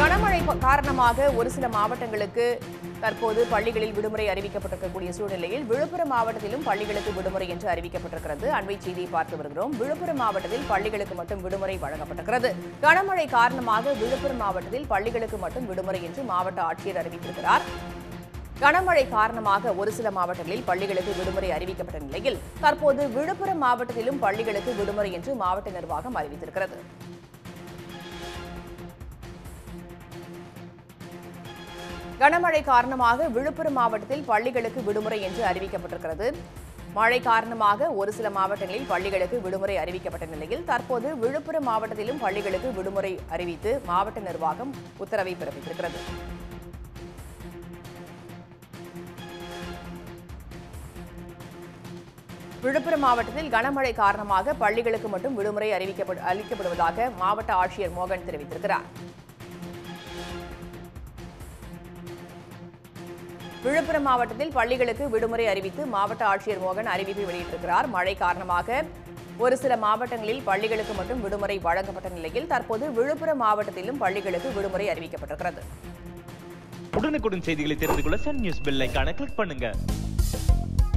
கனமழை ப- காரணமாக ஒரு சில மாவட்டங்களுக்கு தற்போது பள்ளிகளில் விடுமுறை அறிவிக்கப்பட்டிருக்கக்கூடிய சூழ்நிலையில் விழுப்புரம் மாவட்டத்திலும் பள்ளிகளுக்கு விடுமுறை என்று அறிவிக்கப்பட்டிருக்கிறது அண்மை செய்தியை பார்த்து வருகிறோம் விழுப்புரம் மாவட்டத்தில் பள்ளிகளுக்கு மட்டும் விடுமுறை வழங்கப்பட்டிருக்கிறது கனமழை காரணமாக விழுப்புரம் மாவட்டத்தில் பள்ளிகளுக்கு மட்டும் விடுமுறை என்று மாவட்ட ஆட்சியர் அறிவித்திருக்கிறார் கனமழை காரணமாக ஒரு சில மாவட்டங்களில் பள்ளிகளுக்கு விடுமுறை அறிவிக்கப்பட்ட நிலையில் தற்போது விழுப்புரம் மாவட்டத்திலும் பள்ளிகளுக்கு விடுமுறை என்று மாவட்ட நிர்வாகம் அறிவித்திருக்கிறது கனமழை காரணமாக விழுப்புரம் மாவட்டத்தில் பள்ளிகளுக்கு விடுமுறை என்று அறிவிக்கப்பட்டிருக்கிறது மழை காரணமாக ஒரு சில மாவட்டங்களில் பள்ளிகளுக்கு விடுமுறை அறிவிக்கப்பட்ட நிலையில் தற்போது விழுப்புரம் மாவட்டத்திலும் பள்ளிகளுக்கு விடுமுறை அறிவித்து மாவட்ட நிர்வாகம் உத்தரவை பிறப்பித்திருக்கிறது விழுப்புரம் மாவட்டத்தில் கனமழை காரணமாக பள்ளிகளுக்கு மட்டும் விடுமுறை அறிவிக்கப்படு அளிக்கப்படுவதாக மாவட்ட ஆட்சியர் மோகன் தெரிவித்திருக்கிறார் விழுப்புரம் மாவட்டத்தில் பள்ளிகளுக்கு விடுமுறை அறிவித்து மாவட்ட ஆட்சியர் மோகன் அறிவிப்பை வெளியிட்டிருக்கிறார் மழை காரணமாக ஒரு சில மாவட்டங்களில் பள்ளிகளுக்கு மட்டும் விடுமுறை வழங்கப்பட்ட நிலையில் தற்போது விழுப்புரம் மாவட்டத்திலும் பள்ளிகளுக்கு விடுமுறை அறிவிக்கப்பட்டிருக்கிறது உடனுக்குடன் செய்திகளை தெரிந்து கொள்ள சன் நியூஸ் பெல் ஐகானை கிளிக் பண்ணுங்க